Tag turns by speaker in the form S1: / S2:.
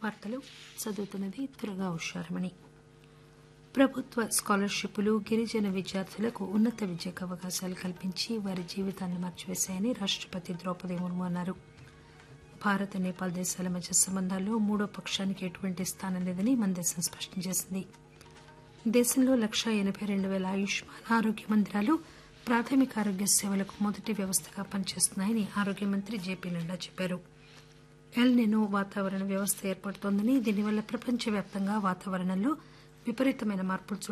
S1: వార్తలు చదువుతున్నది దుర్గా ఉషారమణి ప్రభుత్వ స్కాలర్షిప్లు గిరిజన విద్యార్థులకు ఉన్నత విద్యకు అవకాశాలు కల్పించి వారి జీవితాన్ని మార్చివేశాయని రాష్టపతి ద్రౌపది ముర్ము అన్నారు భారత్ నేపాల్ దేశాల మధ్య సంబంధాల్లో మూడో పక్షానికి ఎటువంటి స్థానం లేదని మన దేశం స్పష్టం చేసింది దేశంలో లక్షా ఎనబై రెండు పేల ఆయుష్మాన్ ఆరోగ్య మందిరాలు ప్రాథమిక ఆరోగ్య సేవలకు మొదటి వ్యవస్థగా పనిచేస్తున్నాయని ఆరోగ్య మంత్రి జేపీ నడ్డా చెప్పారు ఎల్ నినో వాతావరణ వ్యవస్థ ఏర్పడుతోందని దీనివల్ల ప్రపంచవ్యాప్తంగా వాతావరణంలో విపరీతమైన మార్పులు